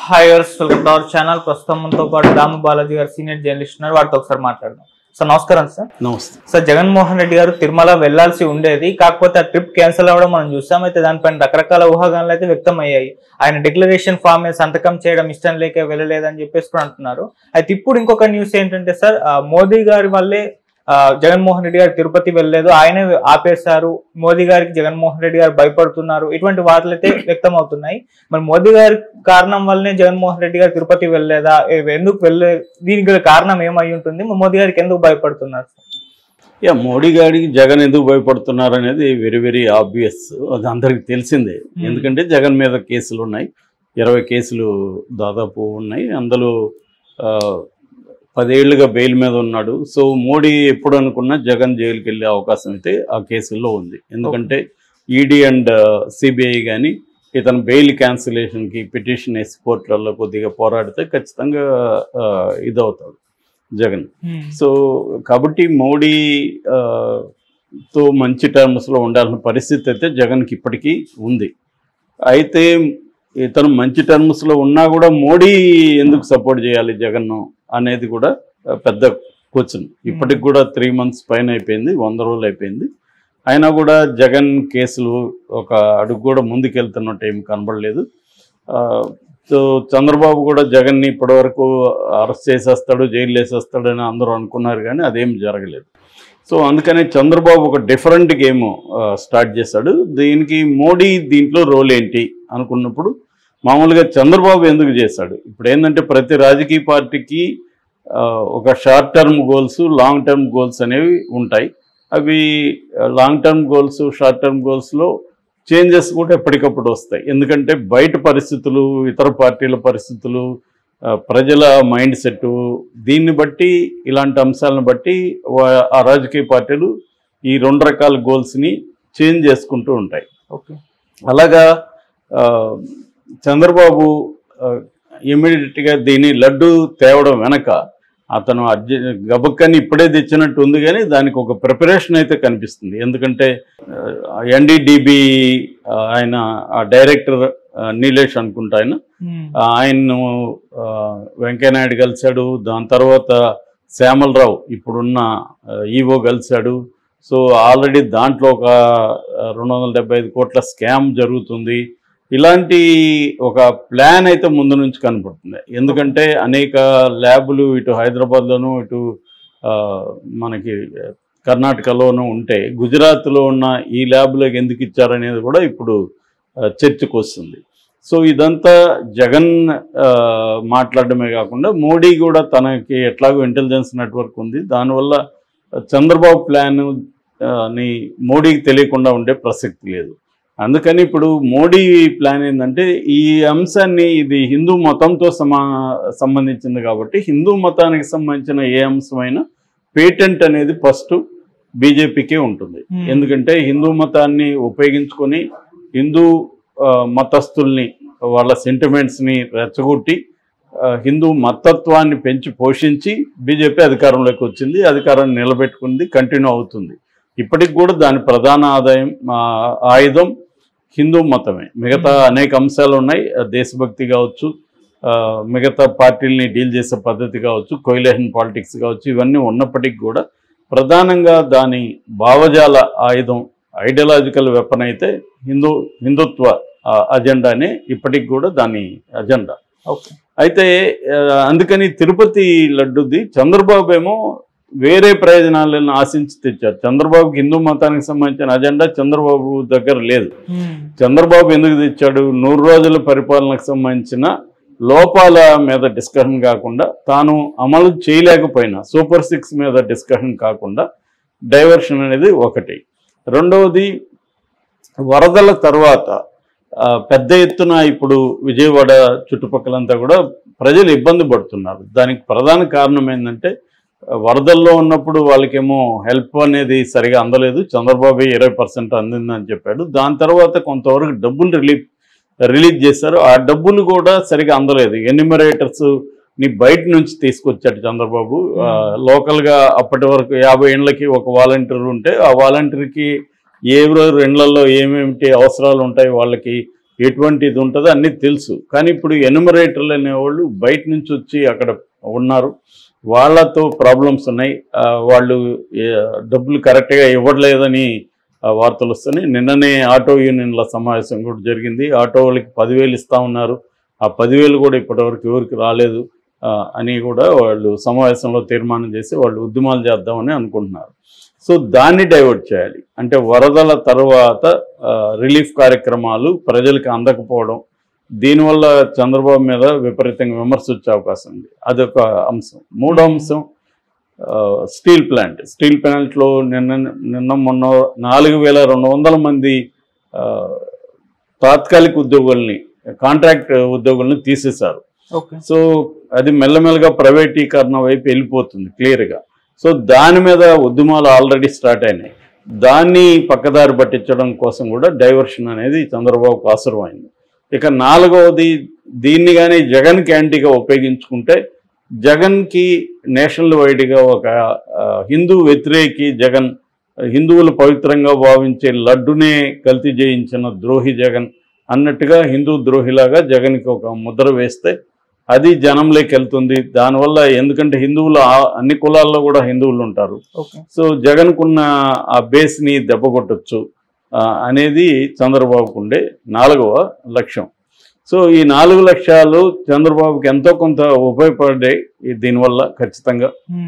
Hi welcome to our channel ప్రస్తుతం మనతో పాటు దాము బాలాజీ గారు సీనియర్ జర్నలిస్ట్ ఉన్నారు వారితో ఒకసారి మాట్లాడదాం సార్ నమస్కారం సార్ నమస్తే సార్ జగన్మోహన్ రెడ్డి గారు తిరుమల వెళ్లాల్సి ఉండేది కాకపోతే ఆ ట్రిప్ క్యాన్సిల్ అవ్వడం మనం చూసాం అయితే దానిపైన రకరకాల ఊహాగానాలు అయితే వ్యక్తం అయ్యాయి ఆయన డిక్లరేషన్ ఫామ్ మీద సంతకం చేయడం ఇష్టం లేక వెళ్ళలేదని చెప్పేసి కూడా అంటున్నారు అయితే ఇప్పుడు ఇంకొక న్యూస్ ఏంటంటే సార్ ఆ, మోదీ గారి వల్లే ఆ, జగన్మోహన్ రెడ్డి గారు తిరుపతి వెళ్ళలేదు ఆయనే ఆపేశారు మోదీ గారికి జగన్మోహన్ రెడ్డి గారు భయపడుతున్నారు ఇటువంటి వార్తలు అయితే వ్యక్తం అవుతున్నాయి మరి మోదీ గారి కారణం వల్లనే జగన్మోహన్ రెడ్డి గారు తిరుపతి వెళ్ళలేదా ఏ- ఎందుకు వెళ్ళే దీనికి గల కారణం ఏమై ఉంటుంది మరి మోదీ గారికి ఎందుకు భయపడుతున్నారు యా మోడీ గారికి జగన్ ఎందుకు భయపడుతున్నారు అనేది వెరీ వెరీ ఆబ్వియస్ అది అందరికి తెలిసిందే ఎందుకంటే జగన్ మీద కేసులు ఉన్నాయి ఇరవై కేసులు దాదాపు ఉన్నాయి అందులో ఆ, పదేళ్లుగా బెయిల్ మీద ఉన్నాడు సో మోడీ ఎప్పుడు అనుకున్నా జగన్ జైలుకి వెళ్ళే అవకాశం అయితే ఆ కేసుల్లో ఉంది ఎందుకంటే ఈడీ అండ్ సిబిఐ కానీ ఇతను బెయిల్ క్యాన్సిలేషన్కి పిటిషన్ వేసి కోర్టులలో కొద్దిగా పోరాడితే ఖచ్చితంగా ఆ, ఇదవుతాడు జగన్ సో కాబట్టి మోడీ ఆ, తో మంచి టర్మ్స్లో ఉండాల్సిన పరిస్థితి అయితే జగన్కి ఇప్పటికీ ఉంది అయితే ఇతను మంచి టర్మ్స్లో ఉన్నా కూడా మోడీ ఎందుకు సపోర్ట్ చేయాలి జగన్ను అనేది కూడా ఆ, పెద్ద క్వశ్చన్ ఇప్పటికి కూడా త్రీ మంత్స్ పైన అయిపోయింది వంద రోజులు అయిపోయింది అయినా కూడా జగన్ కేసులు ఒక అడుగు కూడా ముందుకెళ్తున్నట్టు ఏం కనబడలేదు ఆ, సో చంద్రబాబు కూడా జగన్ని ఇప్పటివరకు అరెస్ట్ చేసేస్తాడు జైలు వేసేస్తాడు అని అందరూ అనుకున్నారు కానీ అదేం జరగలేదు సో అందుకని చంద్రబాబు ఒక డిఫరెంట్ గేమ్ స్టార్ట్ చేశాడు దీనికి మోడీ దీంట్లో రోల్ ఏంటి అనుకున్నప్పుడు మామూలుగా చంద్రబాబు ఎందుకు చేశాడు ఇప్పుడు ఏంటంటే ప్రతి రాజకీయ పార్టీకి ఆ, ఒక short term goals long term goals అనేవి ఉంటాయి అవి long term goals short term గోల్స్లో చేంజెస్ కూడా ఎప్పటికప్పుడు వస్తాయి ఎందుకంటే బయట పరిస్థితులు ఇతర పార్టీల పరిస్థితులు ఆ, ప్రజల మైండ్ సెట్ దీన్ని బట్టి ఇలాంటి అంశాలను బట్టి వా- ఆ రాజకీయ పార్టీలు ఈ రెండు రకాల గోల్స్ని చేంజ్ చేసుకుంటూ ఉంటాయి ఓకే అలాగా ఆ, చంద్రబాబు ఇమీడియట్గా దీన్ని లడ్డు తేవడం వెనక అతను అర్జె గబక్కని ఇప్పుడే తెచ్చినట్టు ఉంది కానీ దానికి ఒక ప్రిపరేషన్ అయితే కనిపిస్తుంది ఎందుకంటే ఎన్డీడీబీ ఆయన ఆ డైరెక్టర్ ఆ, నీలేష్ అనుకుంటా ఆయన ఆయన్ను ఆ, వెంకయ్యనాయుడు కలిశాడు దాని తర్వాత శ్యామలరావు ఇప్పుడున్న ఈవో కలిశాడు సో ఆల్రెడీ దాంట్లో ఒక ఆ, రెండు వందల డెబ్బై ఐదు కోట్ల స్కామ్ జరుగుతుంది ఇలాంటి ఒక ప్లాన్ అయితే ముందు నుంచి కనపడుతుంది ఎందుకంటే అనేక ల్యాబులు ఇటు హైదరాబాద్లోను ఇటు ఆ, మనకి కర్ణాటకలోనూ ఉంటే గుజరాత్లో ఉన్న ఈ ల్యాబ్లోకి ఎందుకు ఇచ్చారనేది కూడా ఇప్పుడు ఆ, చర్చకు వస్తుంది సో ఇదంతా జగన్ ఆ, మాట్లాడడమే కాకుండా మోడీ కూడా తనకి ఎట్లాగో ఇంటెలిజెన్స్ నెట్వర్క్ ఉంది దానివల్ల చంద్రబాబు ప్లాన్ ఆ, ని మోడీకి తెలియకుండా ఉండే ప్రసక్తి లేదు అందుకని ఇప్పుడు మోడీ ప్లాన్ ఏంటంటే ఈ అంశాన్ని ఇది హిందూ మతంతో సమా సంబంధించింది కాబట్టి హిందూ మతానికి సంబంధించిన ఏ అంశమైనా పేటెంట్ అనేది ఫస్ట్ బీజేపీకే ఉంటుంది Hmm. ఎందుకంటే హిందూ మతాన్ని ఉపయోగించుకొని హిందూ ఆ, మతస్థుల్ని వాళ్ళ సెంటిమెంట్స్ని రెచ్చగొట్టి ఆ, హిందూ మతత్వాన్ని పెంచి పోషించి బీజేపీ అధికారంలోకి వచ్చింది అధికారాన్ని నిలబెట్టుకుంది కంటిన్యూ అవుతుంది ఇప్పటికి కూడా దాని ప్రధాన ఆదాయం ఆ, ఆయుధం హిందూ మతమే మిగతా అనేక అంశాలు ఉన్నాయి ఆ, దేశభక్తి కావచ్చు ఆ, మిగతా పార్టీల్ని డీల్ చేసే పద్ధతి కావచ్చు కొయిలేషన్ పాలిటిక్స్ కావచ్చు ఇవన్నీ ఉన్నప్పటికీ కూడా ప్రధానంగా దాని భావజాల ఆయుధం ఐడియాలజికల్ వెపన్ అయితే హిందూ హిందుత్వ ఆ, అజెండానే ఇప్పటికి కూడా దాని అజెండా ఓకే అయితే ఆ, అందుకని తిరుపతి లడ్డుది చంద్రబాబు ఏమో వేరే ప్రయోజనాలను ఆశించి తెచ్చారు చంద్రబాబుకి హిందూ మతానికి సంబంధించిన అజెండా చంద్రబాబు దగ్గర లేదు చంద్రబాబు ఎందుకు తెచ్చాడు నూరు రోజుల పరిపాలనకు సంబంధించిన లోపాల మీద డిస్కషన్ కాకుండా తాను అమలు చేయలేకపోయినా సూపర్ సిక్స్ మీద డిస్కషన్ కాకుండా డైవర్షన్ అనేది ఒకటి రెండవది వరదల తర్వాత ఆ, పెద్ద ఎత్తున ఇప్పుడు విజయవాడ చుట్టుపక్కలంతా కూడా ప్రజలు ఇబ్బంది పడుతున్నారు దానికి ప్రధాన కారణం ఏంటంటే ఆ, వరదల్లో ఉన్నప్పుడు వాళ్ళకేమో హెల్ప్ అనేది సరిగా అందలేదు చంద్రబాబు ఇరవై పర్సెంట్ అందిందని చెప్పాడు దాని తర్వాత కొంతవరకు డబ్బులు రిలీఫ్ రిలీజ్ చేశారు ఆ డబ్బులు కూడా సరిగా అందలేదు ఎన్యూమరేటర్స్ ని బయట నుంచి తీసుకొచ్చాడు చంద్రబాబు ఆ, లోకల్గా అప్పటి వరకు యాభై ఏళ్ళకి ఒక వాలంటీర్ ఉంటే ఆ వాలంటీర్కి ఏ రోజు ఇళ్లలో ఏమేమిటి అవసరాలు ఉంటాయి వాళ్ళకి ఎటువంటి ఇది ఉంటుందో అన్నీ తెలుసు కానీ ఇప్పుడు ఎనుమరేటర్లు అనేవాళ్ళు బయట నుంచి వచ్చి అక్కడ ఉన్నారు వాళ్ళతో ప్రాబ్లమ్స్ ఉన్నాయి ఆ, వాళ్ళు ఏ, డబ్బులు కరెక్ట్గా ఇవ్వట్లేదని ఆ, వార్తలు వస్తున్నాయి నిన్ననే ఆటో యూనియన్ల సమావేశం కూడా జరిగింది ఆటో వాళ్ళకి పదివేలు ఇస్తా ఉన్నారు ఆ పదివేలు కూడా ఇప్పటివరకు ఎవరికి రాలేదు ఆ, అని కూడా వాళ్ళు సమావేశంలో తీర్మానం చేసి వాళ్ళు ఉద్యమాలు చేద్దామని అనుకుంటున్నారు సో దాన్ని డైవర్ట్ చేయాలి అంటే వరదల తర్వాత ఆ, రిలీఫ్ కార్యక్రమాలు ప్రజలకు అందకపోవడం దీనివల్ల చంద్రబాబు మీద విపరీతంగా విమర్శ వచ్చే అవకాశం ఉంది అదొక అంశం మూడో అంశం ఆ, స్టీల్ ప్లాంట్ స్టీల్ ప్లాంట్లో నిన్న నిన్న మొన్న నాలుగు వేల రెండు వందల మంది ఆ, తాత్కాలిక ఉద్యోగుల్ని కాంట్రాక్ట్ ఉద్యోగుల్ని తీసేశారు ఓకే సో అది మెల్లమెల్లగా ప్రైవేటీకరణ వైపు వెళ్ళిపోతుంది క్లియర్గా సో దాని మీద ఉద్యమాలు ఆల్రెడీ స్టార్ట్ అయినాయి దాన్ని పక్కదారి పట్టించడం కోసం కూడా డైవర్షన్ అనేది చంద్రబాబుకు అవసరమైంది ఇక నాలుగవది దీన్ని కానీ జగన్కి యాంటీగా ఉపయోగించుకుంటే జగన్కి నేషనల్ వైడ్గా ఒక ఆ, హిందూ వ్యతిరేకి జగన్ హిందువులు పవిత్రంగా భావించే లడ్డునే కల్తీ చేయించిన ద్రోహి జగన్ అన్నట్టుగా హిందూ ద్రోహిలాగా జగన్కి ఒక ముద్ర వేస్తే అది జనంలోకి వెళ్తుంది దానివల్ల ఎందుకంటే హిందువులు ఆ- అన్ని కులాల్లో కూడా హిందువులు ఉంటారు ఓకే సో జగన్కున్న ఆ బేస్ని దెబ్బకొట్టచ్చు ఆ, అనేది చంద్రబాబుకు ఉండే నాలుగవ లక్ష్యం సో ఈ నాలుగు లక్ష్యాలు చంద్రబాబుకి ఎంతో కొంత ఉపయోగపడ్డాయి ఈ దీనివల్ల ఖచ్చితంగా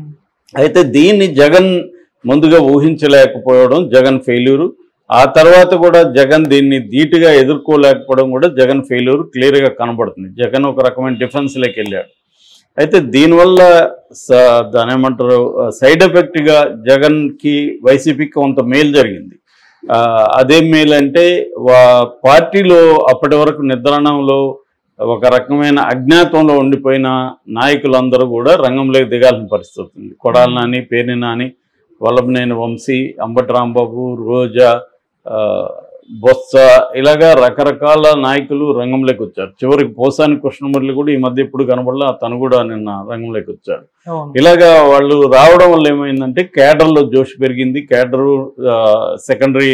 అయితే దీన్ని జగన్ ముందుగా ఊహించలేకపోవడం జగన్ ఫెయిల్యూరు ఆ తర్వాత కూడా జగన్ దీన్ని ధీటుగా ఎదుర్కోలేకపోవడం కూడా జగన్ ఫెయిల్యూర్ క్లియర్గా కనబడుతుంది జగన్ ఒక రకమైన డిఫెన్స్లోకి వెళ్ళాడు అయితే దీనివల్ల స- దాని ఏమంటారు సైడ్ ఎఫెక్ట్గా జగన్కి వైసీపీకి కొంత మేలు జరిగింది ఆ, అదేం మేలు అంటే వా పార్టీలో అప్పటి వరకు నిద్రాణంలో ఒక రకమైన అజ్ఞాతంలో ఉండిపోయిన నాయకులందరూ కూడా రంగంలోకి దిగాల్సిన పరిస్థితి ఉంది కొడాలి నాని పేర్ని నాని వల్లభనేని వంశీ అంబటి రాంబాబు రోజా ఆ, బొత్స ఇలాగా రకరకాల నాయకులు రంగంలోకి వచ్చారు చివరికి పోసాని కృష్ణమురళి కూడా ఈ మధ్య ఎప్పుడు కనబడలే తను కూడా నిన్న రంగంలోకి వచ్చాడు అవును ఇలాగా వాళ్ళు రావడం వల్ల ఏమైందంటే కేడర్లో జోష్ పెరిగింది కేడరు సెకండరీ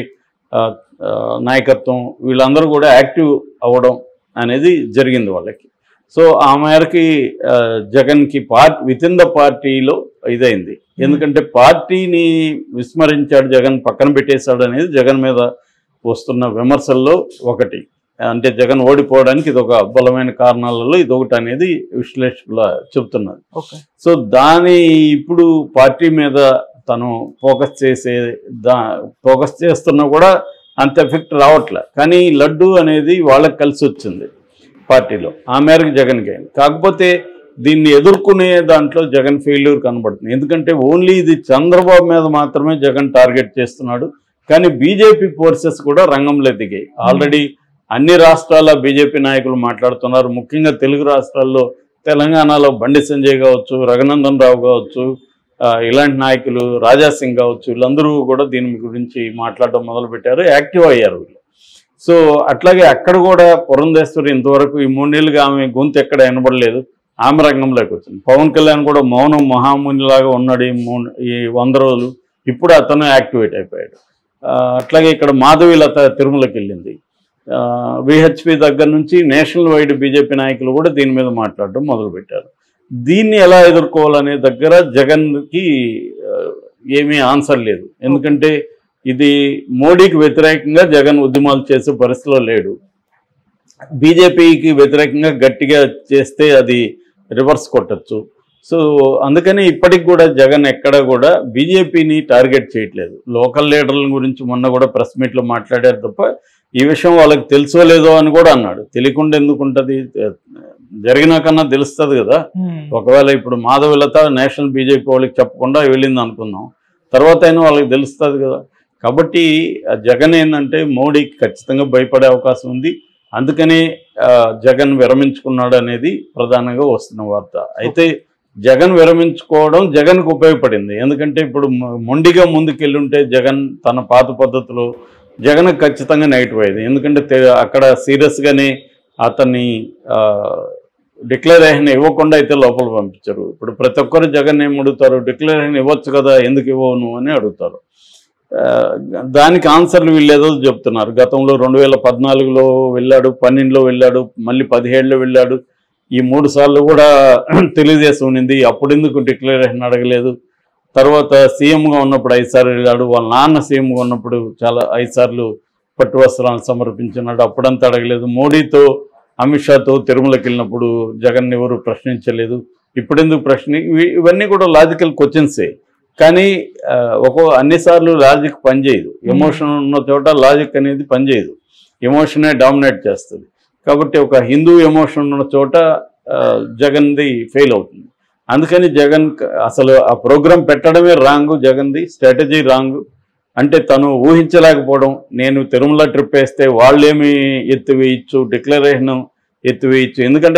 నాయకత్వం వీళ్ళందరూ కూడా యాక్టివ్ అవ్వడం అనేది జరిగింది వాళ్ళకి సో ఆ మేరకి ఆ, జగన్కి పార్టీ విత్ ఇన్ ద పార్టీలో ఇదైంది ఎందుకంటే పార్టీని విస్మరించాడు జగన్ పక్కన పెట్టేశాడు అనేది జగన్ మీద వస్తున్న విమర్శల్లో ఒకటి అంటే జగన్ ఓడిపోవడానికి ఇది ఒక బలమైన కారణాలలో ఇది ఒకటి అనేది విశ్లేషకుల చెప్తున్నారు ఓకే సో దాని ఇప్పుడు పార్టీ మీద తను ఫోకస్ చేసే దా ఫోకస్ చేస్తున్నా కూడా అంత ఎఫెక్ట్ రావట్లే కానీ ఈ లడ్డు అనేది వాళ్ళకి కలిసి వచ్చింది పార్టీలో ఆ మేరకు జగన్కి అయింది కాకపోతే దీన్ని ఎదుర్కొనే దాంట్లో జగన్ ఫెయిల్యూర్ కనబడుతుంది ఎందుకంటే ఓన్లీ ఇది చంద్రబాబు మీద మాత్రమే జగన్ టార్గెట్ చేస్తున్నాడు కానీ బీజేపీ ఫోర్సెస్ కూడా రంగంలో దిగాయి ఆల్రెడీ అన్ని రాష్ట్రాల బీజేపీ నాయకులు మాట్లాడుతున్నారు ముఖ్యంగా తెలుగు రాష్ట్రాల్లో తెలంగాణలో బండి సంజయ్ కావచ్చు రఘునందన్ రావు కావచ్చు ఆ, ఇలాంటి నాయకులు రాజా సింగ్ కావచ్చు వీళ్ళందరూ కూడా దీని గురించి మాట్లాడడం మొదలుపెట్టారు యాక్టివ్ అయ్యారు వీళ్ళు సో అట్లాగే అక్కడ కూడా పురంధేశ్వరి ఇంతవరకు ఈ మూడేళ్ళుగా ఆమె గొంతు ఎక్కడ వినబడలేదు ఆమె రంగంలోకి వచ్చింది పవన్ కళ్యాణ్ కూడా మౌనం మహామునిలాగా ఉన్నాడు ఈ మూడు ఈ వంద రోజులు ఇప్పుడు అతను యాక్టివేట్ అయిపోయాడు ఆ, అట్లాగే ఇక్కడ మాధవి లత తిరుమలకి వెళ్ళింది విహెచ్పి దగ్గర నుంచి నేషనల్ వైడ్ బీజేపీ నాయకులు కూడా దీని మీద మాట్లాడడం మొదలుపెట్టారు దీన్ని ఎలా ఎదుర్కోవాలనే దగ్గర జగన్కి ఆ, ఏమీ ఆన్సర్ లేదు ఎందుకంటే ఇది మోడీకి వ్యతిరేకంగా జగన్ ఉద్యమాలు చేసే పరిస్థితిలో లేడు బీజేపీకి వ్యతిరేకంగా గట్టిగా చేస్తే అది రివర్స్ కొట్టచ్చు సో అందుకని ఇప్పటికి కూడా జగన్ ఎక్కడ కూడా బీజేపీని టార్గెట్ చేయట్లేదు లోకల్ లీడర్ల గురించి మొన్న కూడా ప్రెస్ మీట్లో మాట్లాడారు తప్ప ఈ విషయం వాళ్ళకి తెలుసో లేదో అని కూడా అన్నాడు తెలియకుండా ఎందుకు ఉంటుంది జరిగినా కన్నా తెలుస్తుంది కదా ఒకవేళ ఇప్పుడు మాధవలత నేషనల్ బీజేపీ వాళ్ళకి చెప్పకుండా వెళ్ళింది అనుకుందాం తర్వాత అయినా వాళ్ళకి తెలుస్తుంది కదా కాబట్టి ఆ జగన్ ఏంటంటే మోడీకి ఖచ్చితంగా భయపడే అవకాశం ఉంది అందుకనే ఆ, జగన్ విరమించుకున్నాడు అనేది ప్రధానంగా వస్తున్న వార్త అయితే జగన్ విరమించుకోవడం జగన్కు ఉపయోగపడింది ఎందుకంటే ఇప్పుడు మొ- మొండిగా ముందుకెళ్ళుంటే జగన్ తన పాత పద్ధతిలో జగన్ ఖచ్చితంగా నెగిటివ్ అయ్యేది ఎందుకంటే తె- అక్కడ సీరియస్గానే అతన్ని డిక్లరేషన్ ఇవ్వకుండా అయితే లోపల పంపించారు ఇప్పుడు ప్రతి ఒక్కరు జగన్ ఏం అడుగుతారు డిక్లరేషన్ ఇవ్వచ్చు కదా ఎందుకు ఇవ్వవు నువ్వు అని అడుగుతారు ఆ, దానికి ఆన్సర్లు వీళ్ళేదో చెప్తున్నారు గతంలో రెండు వేల పద్నాలుగులో వెళ్ళాడు పన్నెండులో వెళ్ళాడు మళ్ళీ పదిహేడులో వెళ్ళాడు ఈ మూడు సార్లు కూడా తెలుగుదేశం ఉన్నింది అప్పుడెందుకు డిక్లరేషన్ అడగలేదు తర్వాత సీఎంగా ఉన్నప్పుడు ఐదు సార్లు వెళ్ళాడు వాళ్ళ నాన్న సీఎంగా ఉన్నప్పుడు చాలా ఐదు సార్లు పట్టు వస్త్రాలను సమర్పించినాడు అప్పుడంతా అడగలేదు మోడీతో అమిత్ షాతో తిరుమలకి వెళ్ళినప్పుడు జగన్ ఎవరు ప్రశ్నించలేదు ఇప్పుడెందుకు ప్రశ్న ఇవి- ఇవన్నీ కూడా లాజికల్ క్వశ్చన్సే కానీ ఆ, ఒక్కో అన్నిసార్లు లాజిక్ పనిచేయదు ఎమోషన్ ఉన్న చోట లాజిక్ అనేది పనిచేయదు ఎమోషనే డామినేట్ చేస్తుంది కాబట్టి ఒక హిందూ ఎమోషన్ ఉన్న చోట ఆ, జగన్ది ఫెయిల్ అవుతుంది అందుకని జగన్ క- అసలు ఆ ప్రోగ్రాం పెట్టడమే రాంగ్ జగన్ది స్ట్రాటజీ రాంగ్ అంటే తను ఊహించలేకపోవడం నేను తిరుమల ట్రిప్ వేస్తే వాళ్ళేమి ఎత్తివేయచ్చు డిక్లరేషన్ ఎత్తివేయచ్చు ఎందుకంటే